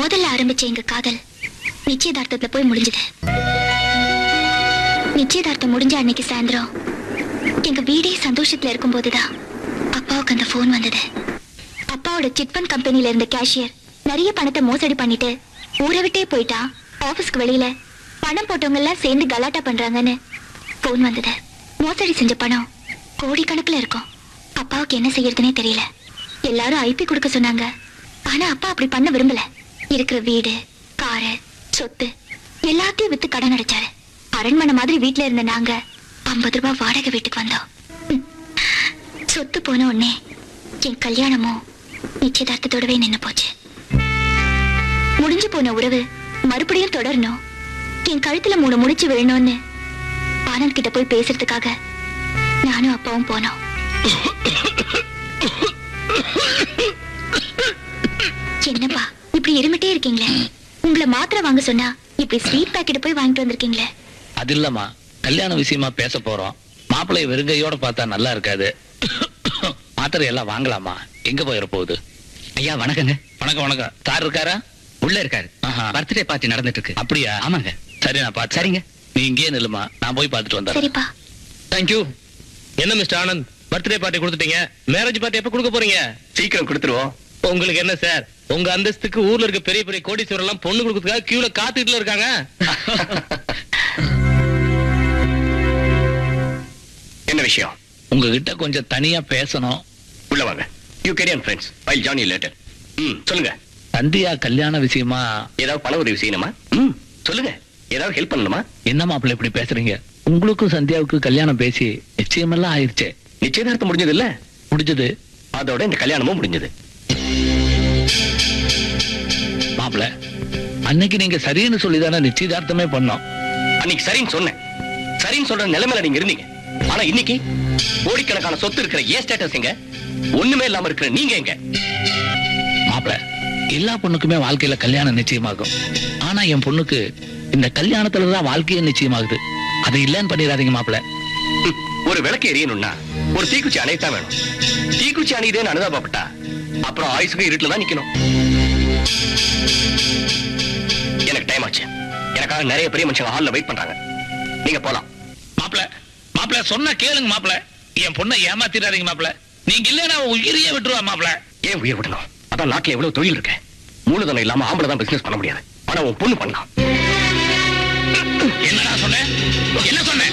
முதல்ல ஆரம்பிச்ச எங்க காதல் நிச்சயதார்த்தத்துல போய் முடிஞ்சது நிச்சயதார்த்தம் முடிஞ்ச அன்னைக்கு சாயந்தரம் எங்க வீடே சந்தோஷத்துல இருக்கும் போதுதான் அப்பாவுக்கு அந்த போன் வந்தது அப்பாவோட சிட்பண்ட் கம்பெனில இருந்த கேஷியர் நிறைய பணத்தை மோசடி பண்ணிட்டு ஊரை விட்டே போயிட்டான் ஆபீஸ்க்கு வெளியில பணம் போட்டவங்க எல்லாம் சேர்ந்து கலாட்டா பண்றாங்கன்னு போன் வந்தது மோசடி செஞ்ச பணம் கோடிக்கணக்குல இருக்கும் அப்பாவுக்கு என்ன செய்யறதுனே தெரியல எல்லாரும் ஐபி கொடுக்க சொன்னாங்க ஆனா அப்பா அப்படி பண்ண விரும்பல இருக்கிற வீடு காரு சொத்து எல்லாத்தையும் வித்து கடன் அடைச்சாரு அரண்மனை மாதிரி வீட்ல இருந்த நாங்க ஐம்பது ரூபாய் வாடகை வீட்டுக்கு வந்தோம் ம். சொத்து போன உடனே என் கல்யாணமும் நிச்சயதார்த்தத்தோடவே நின்னு போச்சு முடிஞ்சு போன உறவு மறுபடியும் தொடரணும் என் கழுத்துல மூணு முடிச்சு விழணும்னு ஆனந்த் கிட்ட போய் பேசுறதுக்காக நானும் அப்பாவும் போனோம் என்னப்பா இப்படி இருமிட்டே இருக்கீங்களே உங்களை மாத்திரை வாங்க சொன்னா இப்படி ஸ்வீட் பாக்கெட் போய் வாங்கிட்டு வந்திருக்கீங்களே அது இல்லம்மா கல்யாண விஷயமா பேச போறோம் மாப்பிள்ளை வெறுங்கையோட பார்த்தா நல்லா இருக்காது மாத்திரை எல்லாம் வாங்கலாமா எங்க போயிட போகுது ஐயா வணக்கங்க வணக்கம் வணக்கம் சார் இருக்காரா உள்ள இருக்காரு ஆஹா. பர்த்டே பார்ட்டி நடந்துட்டு இருக்கு அப்படியா ஆமாங்க சரி நான் பார்த்து சரிங்க. நீ இங்கேயே நில்லுமா நான் போய் பார்த்துட்டு வந்தேன் சரிப்பா தேங்க்யூ என்ன மிஸ்டர் ஆனந்த் பர்த்டே பார்ட்டி கொடுத்துட்டீங்க மேரேஜ் பார்ட்டி எப்ப கொடுக்க போறீங்க சீக்கிரம் கொடுத்துருவோம் உங்களுக்கு என்ன சார் உங்க அந்தஸ்துக்கு ஊர்ல இருக்க பெரிய பெரிய கோடீஸ்வரர் எல்லாம் பொண்ணு கொடுக்கறதுக்காக கியூல காத்துக்கிட்டுல இருக்காங்க என்ன விஷயம் உங்ககிட்ட கொஞ்சம் தனியா பேசணும் உள்ள வாங்க யூ கேரியன் ஃப்ரெண்ட்ஸ் ஃபைல் ஜானி லேட்டர் ம் சொல்லுங்க சந்தியா கல்யாண விஷயமா ஏதாவது பண உதவி செய்யணுமா ம் சொல்லுங்க ஏதாவது ஹெல்ப் பண்ணணுமா என்ன மாப்பிள்ளை இப்படி பேசுறீங்க உங்களுக்கும் சந்தியாவுக்கும் கல்யாணம் பேசி நிச்சயமெல்லாம் ஆயிடுச்சே நிச்சயதார்த்தம் முடிஞ்சது இல்ல முடிஞ்சது அதோட இந்த கல்யாணமும் முடிஞ்சது மாப்பிள்ள அன்னைக்கு நீங்க சரின்னு சொல்லிதானே நிச்சயதார்த்தமே பண்ணோம் அன்னைக்கு சரின்னு சொன்னேன் சரின்னு சொல்ற நிலைமையில நீங்க இருந்தீங்க ஆனா இன்னைக்கு கோடிக்கணக்கான சொத்து இருக்கிற ஏ ஸ்டேட்டஸ் எங்க ஒண்ணுமே இல்லாம இருக்கிற நீங்க எங்க மாப்பிள்ள எல்லா பொண்ணுக்குமே வாழ்க்கையில கல்யாணம் நிச்சயமாகும் ஆனா என் பொண்ணுக்கு இந்த கல்யாணத்துலதான் வாழ்க்கையே நிச்சயமாகுது அதை இல்லைன்னு பண்ணிடாதீங்க மாப்பிள்ள ம், ஒரு விளக்கு எரியணும்னா ஒரு தீக்குச்சி அணையத்தான் வேணும் தீக்குச்சி அணையுதேன்னு அனுதாபப்பட்டா அப்புறம் ஆயுசுக்கு இருட்டுல தான் நிக்கணும் எனக்கு டைம் ஆச்சு எனக்காக நிறைய பெரிய மனுஷங்க ஹால்ல வெயிட் பண்றாங்க நீங்க போலாம் மாப்பிள்ள மாப்பிள்ள சொன்ன கேளுங்க மாப்பிள்ள என் பொண்ணை ஏமாத்திடாதீங்க மாப்பிள்ள நீங்க இல்லைன்னா அவ உயிரையே விட்டுருவா மாப்பிள்ள ஏன் உயிர் விடணும் அதான் நாட்டுல எவ்வளவு தொழில் இருக்கு மூலதனம் இல்லாம ஆம்பளை தான் பிசினஸ் பண்ண முடியாது ஆனா உன் பொண்ணு பண்ணலாம் என்னடா சொன்னேன் என்ன சொன்னேன்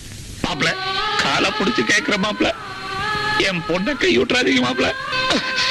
மாப்பிள்ள காலை புடிச்சு கேக்குற மாப்பிள்ள என் பொண்ணை கை விட்டுறாதீங்க மாப்பிள்ள